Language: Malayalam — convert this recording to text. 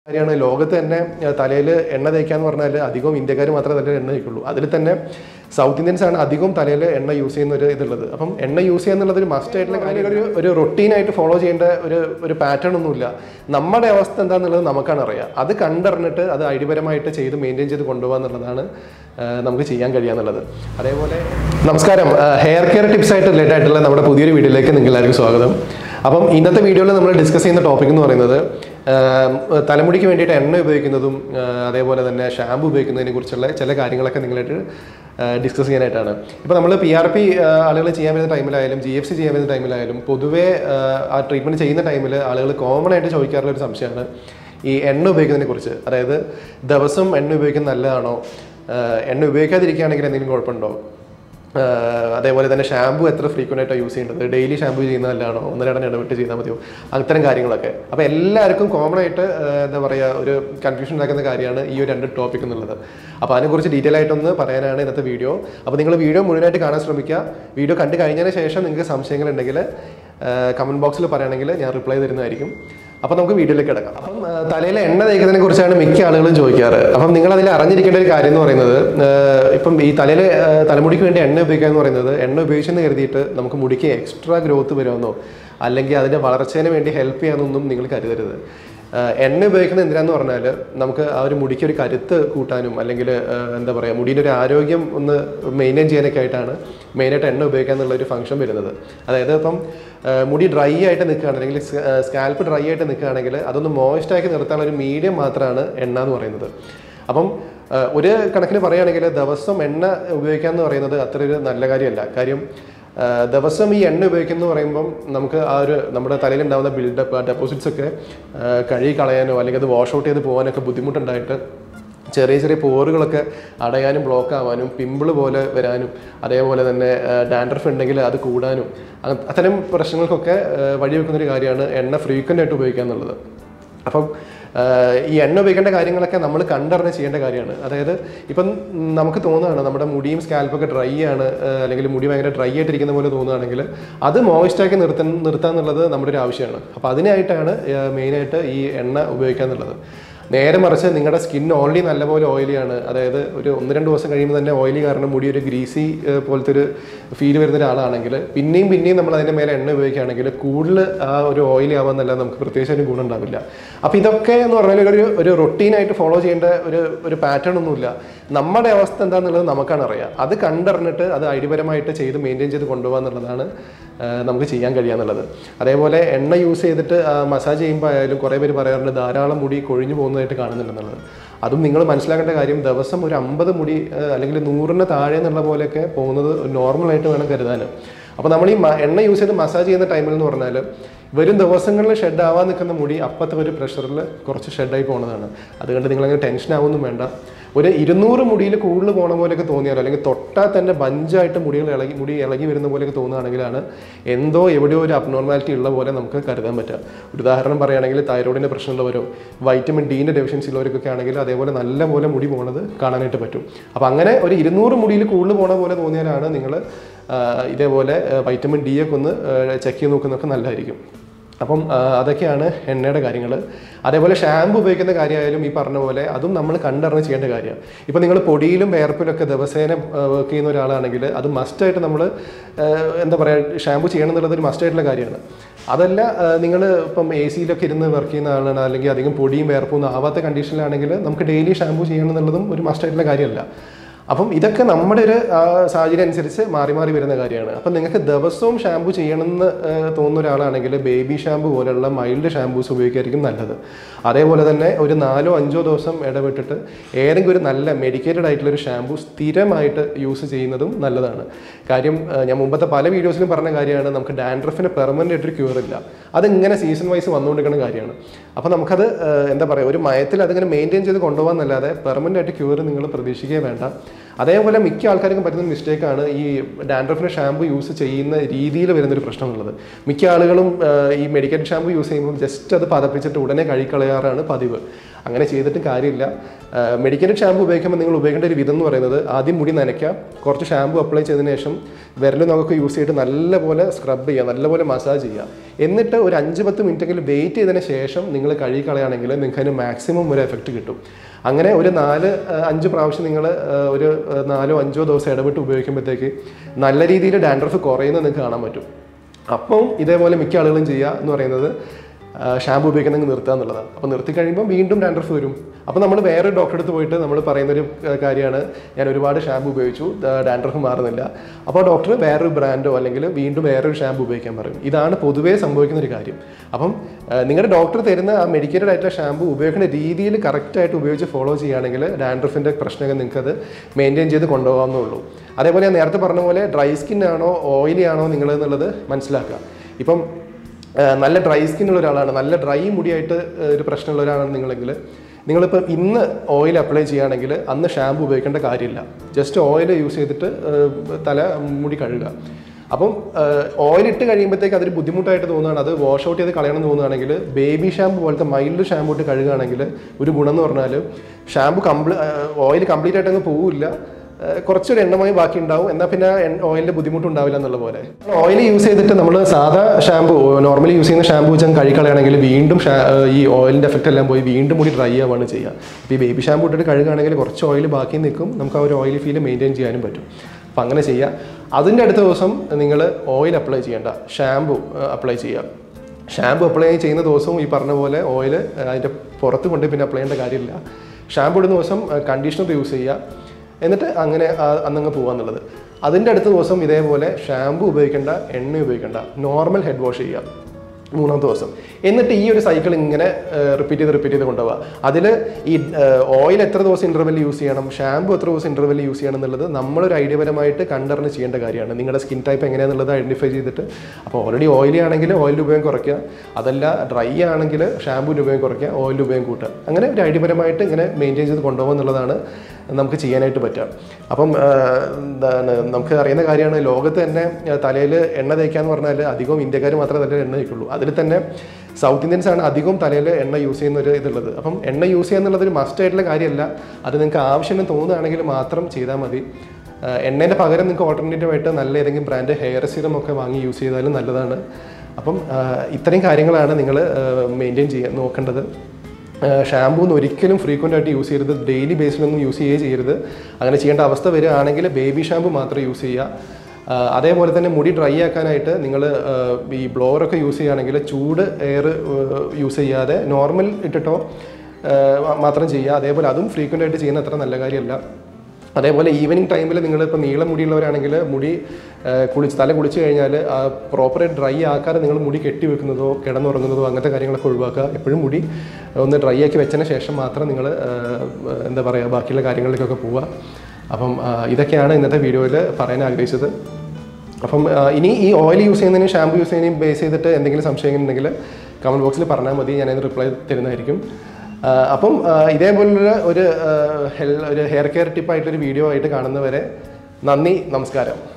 കാര്യമാണ് ലോകത്ത് തന്നെ തലയിൽ എണ്ണ തേക്കാന്ന് പറഞ്ഞാൽ അധികം ഇന്ത്യക്കാർ മാത്രമേ തലയിൽ എണ്ണ തേക്കുള്ളൂ അതിൽ തന്നെ സൗത്ത് ഇന്ത്യൻസ് ആണ് അധികം തലയിൽ എണ്ണ യൂസ് ചെയ്യുന്ന ഒരു ഇതുള്ളത് അപ്പം എണ്ണ യൂസ് ചെയ്യുന്നുള്ളത് ഒരു മസ്റ്റ് ആയിട്ടുള്ള കാര്യം ഒരു ഒരു റൊട്ടീനായിട്ട് ഫോളോ ചെയ്യേണ്ട ഒരു ഒരു പാറ്റേൺ ഒന്നുമില്ല നമ്മുടെ അവസ്ഥ എന്താണെന്നുള്ളത് നമുക്കാണ് അറിയാം അത് കണ്ടറിഞ്ഞിട്ട് അത് ഐഡിയപരമായിട്ട് ചെയ്ത് മെയിൻറ്റെയിൻ ചെയ്ത് കൊണ്ടുപോകുക എന്നുള്ളതാണ് ആ, നമുക്ക് ചെയ്യാൻ കഴിയുക എന്നുള്ളത് അതേപോലെ നമസ്കാരം ഹെയർ കെയർ ടിപ്സ് ആയിട്ട് റിലേറ്റഡ് ആയിട്ടുള്ള നമ്മുടെ പുതിയൊരു വീഡിയോയിലേക്ക് നിങ്ങൾക്ക് എല്ലാവർക്കും സ്വാഗതം അപ്പം ഇന്നത്തെ വീഡിയോയിൽ നമ്മൾ ഡിസ്കസ് ചെയ്യുന്ന ടോപ്പിക് എന്ന് പറയുന്നത് ആം, തലമുടിക്ക് വേണ്ടിയിട്ട് എണ്ണ ഉപയോഗിക്കുന്നതും ആ, അതേപോലെ തന്നെ ഷാമ്പു ഉപയോഗിക്കുന്നതിനെ കുറിച്ചുള്ള ചില കാര്യങ്ങളൊക്കെ നിങ്ങളായിട്ട് ഡിസ്കസ് ചെയ്യാനായിട്ടാണ് ഇപ്പോൾ നമ്മൾ പി ആർ പി ആളുകൾ ചെയ്യാൻ വരുന്ന ടൈമിലായാലും ജി എഫ് സി ചെയ്യാൻ വരുന്ന ടൈമിലായാലും പൊതുവേ ആ, ആ ട്രീറ്റ്മെൻറ്റ് ചെയ്യുന്ന ടൈമിൽ ആളുകൾ കോമൺ ആയിട്ട് ചോദിക്കാറുള്ള ഒരു സംശയമാണ് ഈ എണ്ണ ഉപയോഗിക്കുന്നതിനെ കുറിച്ച് അതായത് ദിവസം എണ്ണ ഉപയോഗിക്കുന്നത് നല്ലതാണോ ആ, എണ്ണ ഉപയോഗിക്കാതിരിക്കുകയാണെങ്കിൽ എന്തെങ്കിലും കുഴപ്പമുണ്ടോ ആഹ് അതേപോലെ തന്നെ ഷാമ്പു എത്ര ഫ്രീക്വൻ്റ് ആയിട്ടാണ് യൂസ് ചെയ്യേണ്ടത് ഡെയിലി ഷാമ്പു ചെയ്യുന്നത് നല്ലതാണോ ഒന്നരടം ഇടവിട്ട് ചെയ്താൽ മതിയോ അത്തരം കാര്യങ്ങളൊക്കെ അപ്പോൾ എല്ലാവർക്കും കോമൺ ആയിട്ട് ആഹ് എന്താ പറയുക ഒരു കൺഫ്യൂഷൻ ഉണ്ടാക്കുന്ന കാര്യമാണ് ഈ ഒരു രണ്ട് ടോപ്പിക് എന്നുള്ളത് അപ്പോൾ അതിനെക്കുറിച്ച് ഡീറ്റെയിൽ ആയിട്ടൊന്ന് പറയാനാണ് ഇന്നത്തെ വീഡിയോ അപ്പോൾ നിങ്ങൾ വീഡിയോ മുഴുവനായിട്ട് കാണാൻ ശ്രമിക്കുക വീഡിയോ കണ്ടു കഴിഞ്ഞതിന് ശേഷം നിങ്ങൾക്ക് സംശയങ്ങളുണ്ടെങ്കിൽ കമൻറ്റ് ബോക്സിൽ പറയുകയാണെങ്കിൽ ഞാൻ റിപ്ലൈ തരുന്നതായിരിക്കും അപ്പോൾ നമുക്ക് വീഡിയോയിലേക്ക് കിടക്കാം അപ്പം ആ, തലയിലെ എണ്ണ തേക്കുന്നതിനെ കുറിച്ചാണ് മിക്ക ആളുകളും ചോദിക്കാറ് അപ്പം നിങ്ങൾ അതിൽ അറിഞ്ഞിരിക്കേണ്ട ഒരു കാര്യം എന്ന് പറയുന്നത് ആ, ഇപ്പം ഈ തലയിൽ തലമുടിക്ക് വേണ്ടി എണ്ണ ഉപയോഗിക്കുക എന്ന് പറയുന്നത് എണ്ണ ഉപയോഗിച്ചെന്ന് കരുതിയിട്ട് നമുക്ക് മുടിക്ക് എക്സ്ട്രാ ഗ്രോത്ത് വരുമെന്നോ അല്ലെങ്കിൽ അതിൻ്റെ വളർച്ചേന് വേണ്ടി ഹെൽപ്പ് ചെയ്യാമെന്നൊന്നും നിങ്ങൾ കരുതരുത് ആ, എണ്ണ ഉപയോഗിക്കുന്നത് എന്തിനാന്ന് പറഞ്ഞാൽ നമുക്ക് ആ ഒരു മുടിക്ക് ഒരു കരുത്ത് കൂട്ടാനും അല്ലെങ്കിൽ ആ, എന്താ പറയുക മുടിയുടെ ഒരു ആരോഗ്യം ഒന്ന് മെയിൻറ്റെയിൻ ചെയ്യാനൊക്കെ ആയിട്ടാണ് മെയിനായിട്ട് എണ്ണ ഉപയോഗിക്കുക എന്നുള്ള ഒരു ഫംഗ്ഷൻ വരുന്നത് അതായത് ഇപ്പം ആ, മുടി ഡ്രൈ ആയിട്ട് നിൽക്കുകയാണ് അല്ലെങ്കിൽ സ്കാൽപ്പ് ഡ്രൈ ആയിട്ട് നിൽക്കുകയാണെങ്കിൽ അതൊന്ന് മോയിസ്റ്റ് ആക്കി നിർത്താനുള്ള ഒരു മീഡിയം മാത്രമാണ് എണ്ണ എന്ന് പറയുന്നത് അപ്പം ആ, ഒരു കണക്കിന് പറയുകയാണെങ്കിൽ ദിവസം എണ്ണ ഉപയോഗിക്കുക എന്ന് പറയുന്നത് അത്ര ഒരു നല്ല കാര്യമല്ല കാര്യം ആ, ദിവസം ഈ എണ്ണ ഉപയോഗിക്കുന്നു പറയുമ്പം നമുക്ക് ആ ഒരു നമ്മുടെ തലയിൽ ഉണ്ടാകുന്ന ബിൽഡപ്പ് ആ ഡെപ്പോസിറ്റ്സ് ഒക്കെ ആ, കഴുകി കളയാനോ അല്ലെങ്കിൽ അത് വാഷ് ഔട്ട് ചെയ്ത് പോകാനൊക്കെ ബുദ്ധിമുട്ടുണ്ടായിട്ട് ചെറിയ ചെറിയ പോറുകളൊക്കെ അടയാനും ബ്ലോക്ക് ആവാനും പിമ്പിൾ പോലെ വരാനും അതേപോലെ തന്നെ ഡാൻഡ്രഫ് ഉണ്ടെങ്കിൽ അത് കൂടാനും അങ്ങ- അത്തരം പ്രശ്നങ്ങൾക്കൊക്കെ ആ, വഴിവെക്കുന്നൊരു കാര്യമാണ് എണ്ണ ഫ്രീക്വൻ്റ് ആയിട്ട് ഉപയോഗിക്കുക എന്നുള്ളത് അപ്പം ആ, ഈ എണ്ണ ഉപയോഗിക്കേണ്ട കാര്യങ്ങളൊക്കെ നമ്മൾ കണ്ടറിഞ്ഞ് ചെയ്യേണ്ട കാര്യമാണ് അതായത് ഇപ്പം നമുക്ക് തോന്നുകയാണ് നമ്മുടെ മുടിയും സ്കാൽപ്പൊക്കെ ഡ്രൈ ആണ് ആ, അല്ലെങ്കിൽ മുടി ഭയങ്കര ഡ്രൈ ആയിട്ടിരിക്കുന്ന പോലെ തോന്നുകയാണെങ്കിൽ അത് മോയിസ്റ്റാക്കി നിർത്താൻ നിർത്തുക എന്നുള്ളത് നമ്മുടെ ഒരു ആവശ്യമാണ് അപ്പോൾ അതിനായിട്ടാണ് മെയിനായിട്ട് ഈ എണ്ണ ഉപയോഗിക്കുക എന്നുള്ളത് നേരെ മറിച്ച് നിങ്ങളുടെ സ്കിൻ ഓൾറെഡി നല്ലപോലെ ഓയിലിയാണ് അതായത് ഒരു ഒന്ന് രണ്ട് ദിവസം കഴിയുമ്പോൾ തന്നെ ഓയിലി കാരണം മുടി ഒരു ഗ്രീസി പോലത്തെ ഒരു ഫീൽ വരുന്ന ഒരാളാണെങ്കിൽ പിന്നെയും പിന്നെയും നമ്മൾ അതിൻ്റെ മേലെ എണ്ണ ഉപയോഗിക്കുകയാണെങ്കിൽ കൂടുതൽ ആ ഒരു ഓയിലി ആവാന്നല്ല നമുക്ക് പ്രത്യേകിച്ച് ഒരു ഗുണം ഉണ്ടാവില്ല അപ്പോൾ ഇതൊക്കെ എന്ന് പറഞ്ഞാൽ ഒരു ഒരു റൊട്ടീനായിട്ട് ഫോളോ ചെയ്യേണ്ട ഒരു ഒരു പാറ്റേൺ ഒന്നുമില്ല നമ്മുടെ അവസ്ഥ എന്താണെന്നുള്ളത് നമുക്കാണ് അറിയാം അത് കണ്ടറിഞ്ഞിട്ട് അത് ഐഡിയപരമായിട്ട് ചെയ്ത് മെയിൻറ്റെയിൻ ചെയ്ത് കൊണ്ടുപോകുക എന്നുള്ളതാണ് ആ, നമുക്ക് ചെയ്യാൻ കഴിയുക എന്നുള്ളത് അതേപോലെ എണ്ണ യൂസ് ചെയ്തിട്ട് മസാജ് ചെയ്യുമ്പോൾ ആയാലും കുറേ പേര് പറയാറുണ്ട് ധാരാളം മുടി കൊഴിഞ്ഞു പോകുന്നതായിട്ട് കാണുന്നുണ്ടെന്നുള്ളത് അതും നിങ്ങൾ മനസ്സിലാക്കേണ്ട കാര്യം ദിവസം ഒരു അമ്പത് മുടി ആ, അല്ലെങ്കിൽ നൂറിന് താഴെ എന്നുള്ള പോലെയൊക്കെ പോകുന്നത് നോർമലായിട്ട് വേണം കരുതാൻ അപ്പോൾ നമ്മൾ ഈ മ- എണ്ണ യൂസ് ചെയ്ത് മസാജ് ചെയ്യുന്ന ടൈമിൽ എന്ന് പറഞ്ഞാൽ വരും ദിവസങ്ങളിൽ ഷെഡ് ആവാൻ നിൽക്കുന്ന മുടി അപ്പത്തെ ഒരു പ്രഷറിൽ കുറച്ച് ഷെഡായി പോകുന്നതാണ് അതുകൊണ്ട് നിങ്ങളങ്ങനെ ടെൻഷൻ ആവുമൊന്നും വേണ്ട ഒരു ഇരുന്നൂറ് മുടിയിൽ കൂടുതൽ പോണ പോലെയൊക്കെ തോന്നിയാലോ അല്ലെങ്കിൽ തൊട്ടാൽ തന്നെ ബഞ്ചായിട്ട് മുടികൾ ഇളകി മുടി ഇളകി വരുന്ന പോലെയൊക്കെ തോന്നുകയാണെങ്കിലാണ് എന്തോ എവിടെയോ ഒരു അബ്നോർമാലിറ്റി ഉള്ള പോലെ നമുക്ക് കരുതാൻ പറ്റുക ഒരു ഉദാഹരണം പറയുകയാണെങ്കിൽ തൈറോയിഡിൻ്റെ പ്രശ്നമുള്ളവരോ വൈറ്റമിൻ ഡീൻ്റെ ഡെഫിഷ്യൻസി ഉള്ളവർക്കൊക്കെ ആണെങ്കിൽ അതേപോലെ നല്ല പോലെ മുടി പോണത് കാണാനായിട്ട് പറ്റും അപ്പോൾ അങ്ങനെ ഒരു ഇരുന്നൂറ് മുടിയിൽ കൂടുതൽ പോണ പോലെ തോന്നിയാലാണ് നിങ്ങൾ ഇതേപോലെ വൈറ്റമിൻ ഡി ഒക്കെ ഒന്ന് ചെക്ക് ചെയ്ത് നോക്കുന്നതൊക്കെ നല്ലതായിരിക്കും അപ്പം ആ, അതൊക്കെയാണ് എണ്ണയുടെ കാര്യങ്ങൾ അതേപോലെ ഷാമ്പു ഉപയോഗിക്കുന്ന കാര്യമായാലും ഈ പറഞ്ഞ പോലെ അതും നമ്മൾ കണ്ടറിഞ്ഞ് ചെയ്യേണ്ട കാര്യമാണ് ഇപ്പം നിങ്ങൾ പൊടിയിലും വേർപ്പിലൊക്കെ ദിവസേന വർക്ക് ചെയ്യുന്ന ഒരാളാണെങ്കിൽ അത് മസ്റ്റായിട്ട് നമ്മൾ എന്താ പറയുക ഷാമ്പു ചെയ്യണം എന്നുള്ളത് ഒരു മസ്റ്റായിട്ടുള്ള കാര്യമാണ് അതല്ല നിങ്ങൾ ഇപ്പം എ സിയിലൊക്കെ ഇരുന്ന് വർക്ക് ചെയ്യുന്ന ആളാണ് അല്ലെങ്കിൽ അധികം പൊടിയും വേർപ്പും ഒന്നും ആവാത്ത കണ്ടീഷനിലാണെങ്കിൽ നമുക്ക് ഡെയിലി ഷാമ്പു ചെയ്യണം എന്നുള്ളതും ഒരു മസ്റ്റായിട്ടുള്ള കാര്യമല്ല അപ്പം ഇതൊക്കെ നമ്മുടെ ഒരു ആ, സാഹചര്യം അനുസരിച്ച് മാറി മാറി വരുന്ന കാര്യമാണ് അപ്പം നിങ്ങൾക്ക് ദിവസവും ഷാമ്പു ചെയ്യണമെന്ന് ആ, തോന്നുന്ന ഒരാളാണെങ്കിൽ ബേബി ഷാമ്പു പോലെയുള്ള മൈൽഡ് ഷാമ്പൂസ് ഉപയോഗിക്കായിരിക്കും നല്ലത് അതേപോലെ തന്നെ ഒരു നാലോ അഞ്ചോ ദിവസം ഇടവിട്ടിട്ട് ഏതെങ്കിലും ഒരു നല്ല മെഡിക്കേറ്റഡ് ആയിട്ടുള്ള ഒരു ഷാമ്പു സ്ഥിരമായിട്ട് യൂസ് ചെയ്യുന്നതും നല്ലതാണ് കാര്യം ആ, ഞാൻ മുമ്പത്തെ പല വീഡിയോസിലും പറഞ്ഞ കാര്യമാണ് നമുക്ക് ഡാൻഡ്രഫിന് പെർമനൻ്റ് ആയിട്ടൊരു ക്യൂർ ഇല്ല അതിങ്ങനെ സീസൺ വൈസ് വന്നുകൊണ്ടിരിക്കുന്ന കാര്യമാണ് അപ്പോൾ നമുക്കത് ആ, എന്താ പറയുക ഒരു മയത്തിൽ അതിങ്ങനെ മെയിൻറ്റെയിൻ ചെയ്ത് കൊണ്ടുപോകാൻ എന്നല്ലാതെ പെർമനൻ്റ് ആയിട്ട് ക്യൂർ നിങ്ങൾ പ്രതീക്ഷിക്കുകയേ വേണ്ട അതേപോലെ മിക്ക ആൾക്കാർക്കും പറ്റുന്ന മിസ്റ്റേക്കാണ് ഈ ഡാൻഡ്രഫിൻ്റെ ഷാമ്പു യൂസ് ചെയ്യുന്ന രീതിയിൽ വരുന്നൊരു പ്രശ്നമുള്ളത് മിക്ക ആളുകളും ആ, ഈ മെഡിക്കൽ ഷാമ്പു യൂസ് ചെയ്യുമ്പോൾ ജസ്റ്റ് അത് പതപ്പിച്ചിട്ട് ഉടനെ കഴുകിക്കളയാറാണ് പതിവ് അങ്ങനെ ചെയ്തിട്ടും കാര്യമില്ല മെഡിക്കൽ ഷാമ്പു ഉപയോഗിക്കുമ്പോൾ നിങ്ങൾ ഉപയോഗിക്കേണ്ട ഒരു വിധം എന്ന് പറയുന്നത് ആദ്യം മുടി നനയ്ക്കുക കുറച്ച് ഷാമ്പു അപ്ലൈ ചെയ്തതിന് ശേഷം വിരൽ നമുക്ക് യൂസ് ചെയ്തിട്ട് നല്ലപോലെ സ്ക്രബ് ചെയ്യുക നല്ലപോലെ മസാജ് ചെയ്യുക എന്നിട്ട് ഒരു അഞ്ച് പത്ത് മിനിറ്റെങ്കിലും വെയിറ്റ് ചെയ്തതിന് ശേഷം നിങ്ങൾ കഴുകി കളയാണെങ്കിൽ നിങ്ങൾക്ക് അതിന് മാക്സിമം ഒരു എഫക്റ്റ് കിട്ടും അങ്ങനെ ഒരു നാല് ആ, അഞ്ച് പ്രാവശ്യം നിങ്ങൾ ഒരു ആ, നാലോ അഞ്ചോ ദിവസം ഇടവിട്ട് ഉപയോഗിക്കുമ്പോഴത്തേക്ക് നല്ല രീതിയിൽ ഡാൻഡ്രഫ് കുറയുന്നത് നിങ്ങൾക്ക് കാണാൻ പറ്റും അപ്പം ഇതേപോലെ മിക്ക ആളുകളും ചെയ്യുക എന്ന് പറയുന്നത് ഷാമ്പു ഉപയോഗിക്കുന്നത് നിർത്തുക എന്നുള്ളതാണ് അപ്പോൾ നിർത്തി കഴിയുമ്പോൾ വീണ്ടും ഡാൻഡ്രഫ് വരും അപ്പോൾ നമ്മൾ വേറെ ഡോക്ടറെ അടുത്ത് പോയിട്ട് നമ്മൾ പറയുന്നൊരു ആ, കാര്യമാണ് ഞാൻ ഒരുപാട് ഷാമ്പു ഉപയോഗിച്ചു ഡാൻഡ്രഫ് മാറുന്നില്ല അപ്പോൾ ഡോക്ടർ വേറൊരു ബ്രാൻഡോ അല്ലെങ്കിൽ വീണ്ടും വേറൊരു ഷാമ്പു ഉപയോഗിക്കാൻ പറയും ഇതാണ് പൊതുവേ സംഭവിക്കുന്ന ഒരു കാര്യം അപ്പം ആ, നിങ്ങളുടെ ഡോക്ടർ തരുന്ന ആ മെഡിക്കേറ്റഡ് ആയിട്ടുള്ള ഷാമ്പു ഉപയോഗിക്കുന്ന രീതിയിൽ കറക്റ്റായിട്ട് ഉപയോഗിച്ച് ഫോളോ ചെയ്യുകയാണെങ്കിൽ ഡാൻഡ്രഫിൻ്റെ പ്രശ്നങ്ങൾ നിങ്ങൾക്ക് അത് മെയിൻറ്റെയിൻ ചെയ്ത് കൊണ്ടുപോകാവുന്നുള്ളൂ അതേപോലെ ഞാൻ നേരത്തെ പറഞ്ഞ പോലെ ഡ്രൈ സ്കിൻ ആണോ ഓയിലി ആണോ നിങ്ങൾ എന്നുള്ളത് മനസ്സിലാക്കുക ഇപ്പം ആ, നല്ല ഡ്രൈ സ്കിൻ ഉള്ള ഒരാളാണ് നല്ല ഡ്രൈ മുടിയായിട്ട് ആ, ഒരു പ്രശ്നമുള്ള ഒരാളാണ് നിങ്ങളെങ്കിൽ നിങ്ങളിപ്പോൾ ഇന്ന് ഓയിൽ അപ്ലൈ ചെയ്യുകയാണെങ്കിൽ അന്ന് ഷാമ്പു ഉപയോഗിക്കേണ്ട കാര്യമില്ല ജസ്റ്റ് ഓയിൽ യൂസ് ചെയ്തിട്ട് ആ, തല മുടി കഴുകുക അപ്പം ഓയിൽ ഇട്ട് കഴിയുമ്പോഴത്തേക്ക് അതൊരു ബുദ്ധിമുട്ടായിട്ട് തോന്നുകയാണ് അത് വാഷ് ഔട്ട് ചെയ്ത് കളയണം എന്ന് തോന്നുകയാണെങ്കിൽ ബേബി ഷാമ്പു പോലത്തെ മൈൽഡ് ഷാമ്പു ഇട്ട് കഴുകുകയാണെങ്കിൽ ഒരു ഗുണം എന്ന് പറഞ്ഞാൽ ഷാമ്പു കംപ്ലീ ഓയിൽ കംപ്ലീറ്റ് ആയിട്ട് അങ്ങ് പോവില്ല ഏഹ് കുറച്ചൊരു എണ്ണമായി ബാക്കി ഉണ്ടാവും എന്നാൽ പിന്നെ ഓയിലിന്റെ ബുദ്ധിമുട്ടുണ്ടാവില്ല എന്നുള്ള പോലെ ഓയിൽ യൂസ് ചെയ്തിട്ട് നമ്മൾ സാധാ ഷാമ്പു നോർമലി യൂസ് ചെയ്യുന്ന ഷാമ്പു വെച്ചാൽ കഴുകളയാണെങ്കിൽ വീണ്ടും ഷാ- ഏഹ് ഈ ഓയിലിന്റെ എഫക്റ്റ് എല്ലാം പോയി വീണ്ടും മുടി ഡ്രൈ ആവുകയാണ് ചെയ്യുക അപ്പോൾ ഈ ബേബി ഷാമ്പു ഇട്ടിട്ട് കഴുകുകയാണെങ്കിൽ കുറച്ച് ഓയിൽ ബാക്കി നിൽക്കും നമുക്ക് ആ ഒരു ഓയിൽ ഫീൽ മെയിൻറ്റെയിൻ ചെയ്യാനും പറ്റും അപ്പോൾ അങ്ങനെ ചെയ്യുക അതിൻ്റെ അടുത്ത ദിവസം നിങ്ങൾ ഓയിൽ അപ്ലൈ ചെയ്യേണ്ട ഷാമ്പു അപ്ലൈ ചെയ്യുക ഷാമ്പു അപ്ലൈ ചെയ്യുന്ന ദിവസവും ഈ പറഞ്ഞ പോലെ ഓയിൽ അതിൻ്റെ പുറത്ത് കൊണ്ട് പിന്നെ അപ്ലൈ ചെയ്യേണ്ട കാര്യമില്ല ഷാമ്പു ഇടുന്ന ദിവസം കണ്ടീഷണർ യൂസ് ചെയ്യുക എന്നിട്ട് അങ്ങനെ ആ- അന്നങ്ങ് പോകാന്നുള്ളത് അതിൻ്റെ അടുത്ത ദിവസം ഇതേപോലെ ഷാമ്പു ഉപയോഗിക്കേണ്ട എണ്ണ ഉപയോഗിക്കേണ്ട നോർമൽ ഹെഡ് വാഷ് ചെയ്യുക മൂന്നാമത്തെ ദിവസം എന്നിട്ട് ഈ ഒരു സൈക്കിൾ ഇങ്ങനെ റിപ്പീറ്റ് ചെയ്ത് റിപ്പീറ്റ് ചെയ്ത് കൊണ്ടുപോകുക അതിൽ ഈ ഓയിൽ എത്ര ദിവസം ഇൻ്റർവെൽ യൂസ് ചെയ്യണം ഷാമ്പു എത്ര ദിവസം ഇൻ്റർവെൽ യൂസ് ചെയ്യണം എന്നുള്ളത് നമ്മളൊരു ഐഡിയപരമായിട്ട് കണ്ടറിഞ്ഞ് ചെയ്യേണ്ട കാര്യമാണ് നിങ്ങളുടെ സ്കിൻ ടൈപ്പ് എങ്ങനെയാണെന്നുള്ളത് ഐഡൻറ്റിഫൈ ചെയ്തിട്ട് അപ്പോൾ ഓൾറെഡി ഓയിലി ആണെങ്കിൽ ഓയിലിൻ്റെ ഉപയോഗം കുറയ്ക്കുക അതല്ല ഡ്രൈ ആണെങ്കിൽ ഷാമ്പൂവിൻ്റെ ഉപയോഗം കുറയ്ക്കുക ഓയിലിൻ്റെ ഉപയോഗം കൂട്ടുക അങ്ങനെ ഒരു ഐഡിയപരമായിട്ട് ഇങ്ങനെ മെയിൻറ്റെയിൻ ചെയ്ത് കൊണ്ടുപോകുക എന്നുള്ളതാണ് നമുക്ക് ചെയ്യാനായിട്ട് പറ്റുക അപ്പം ആ, എന്താണ് നമുക്ക് അറിയുന്ന കാര്യമാണ് ലോകത്ത് തന്നെ തലയിൽ എണ്ണ തേക്കാന്ന് പറഞ്ഞാൽ അധികവും ഇന്ത്യക്കാർ മാത്രമേ തലയിൽ എണ്ണ തേക്കുള്ളൂ അതിൽ തന്നെ സൗത്ത് ഇന്ത്യൻസ് ആണ് അധികവും തലയിൽ എണ്ണ യൂസ് ചെയ്യുന്ന ഒരു ഇതുള്ളത് അപ്പം എണ്ണ യൂസ് ചെയ്യുക എന്നുള്ളത് ഒരു മസ്റ്റ് ആയിട്ടുള്ള കാര്യമല്ല അത് നിങ്ങൾക്ക് ആവശ്യം തോന്നുകയാണെങ്കിൽ മാത്രം ചെയ്താൽ മതി എണ്ണേൻ്റെ പകരം നിങ്ങൾക്ക് ഓൾട്ടർനേറ്റീവ് ആയിട്ട് നല്ല ഏതെങ്കിലും ബ്രാൻഡ് ഹെയർ സീറം ഒക്കെ വാങ്ങി യൂസ് ചെയ്താലും നല്ലതാണ് അപ്പം ആ, ഇത്രയും കാര്യങ്ങളാണ് നിങ്ങൾ മെയിൻറ്റെയിൻ ചെയ്യാൻ നോക്കേണ്ടത് ഷാമ്പൂ ഒന്നും ഒരിക്കലും ഫ്രീക്വൻ്റ് ആയിട്ട് യൂസ് ചെയ്യരുത് ഡെയിലി ബേസിലൊന്നും യൂസ് ചെയ്യുകയേ ചെയ്യരുത് അങ്ങനെ ചെയ്യേണ്ട അവസ്ഥ വരികയാണെങ്കിൽ ബേബി ഷാമ്പു മാത്രം യൂസ് ചെയ്യുക ആ, അതേപോലെ തന്നെ മുടി ഡ്രൈ ആക്കാനായിട്ട് നിങ്ങൾ ഈ ബ്ലോവറൊക്കെ യൂസ് ചെയ്യുകയാണെങ്കിൽ ചൂട് എയർ യൂസ് ചെയ്യാതെ നോർമൽ ഇട്ടിട്ടോ ആ, മാത്രം ചെയ്യുക അതേപോലെ അതും ഫ്രീക്വൻ്റ് ആയിട്ട് ചെയ്യുന്ന അത്ര നല്ല കാര്യമല്ല അതേപോലെ ഈവനിങ് ടൈമിൽ നിങ്ങളിപ്പോൾ നീളം മുടിയുള്ളവരാണെങ്കിൽ മുടി ആ, കുളിച്ച് തല കുളിച്ച് കഴിഞ്ഞാൽ പ്രോപ്പറായിട്ട് ഡ്രൈ ആക്കാതെ നിങ്ങൾ മുടി കെട്ടി വെക്കുന്നതോ കിടന്നുറങ്ങുന്നതോ അങ്ങനത്തെ കാര്യങ്ങളൊക്കെ ഒഴിവാക്കുക എപ്പോഴും മുടി ഒന്ന് ഡ്രൈ ആക്കി വെച്ചതിന് ശേഷം മാത്രം നിങ്ങൾ എന്താ പറയുക ബാക്കിയുള്ള കാര്യങ്ങളിലേക്കൊക്കെ പോവുക അപ്പം ആ, ഇതൊക്കെയാണ് ഇന്നത്തെ വീഡിയോയിൽ പറയാൻ ആഗ്രഹിച്ചത് അപ്പം ആ, ഇനി ഈ ഓയിൽ യൂസ് ചെയ്യുന്നതിനും ഷാമ്പു യൂസ് ചെയ്യുന്നതിനും ബേസ് ചെയ്തിട്ട് എന്തെങ്കിലും സംശയങ്ങൾ ഉണ്ടെങ്കിൽ കമൻറ്റ് ബോക്സിൽ പറഞ്ഞാൽ മതി ഞാനതിന് റിപ്ലൈ തരുന്നതായിരിക്കും ആ, അപ്പം ആ, ഇതേപോലുള്ള ഒരു ഹെൽ ഒരു ഹെയർ കെയർ ടിപ്പായിട്ടൊരു വീഡിയോ ആയിട്ട് കാണുന്നവരെ നന്ദി നമസ്കാരം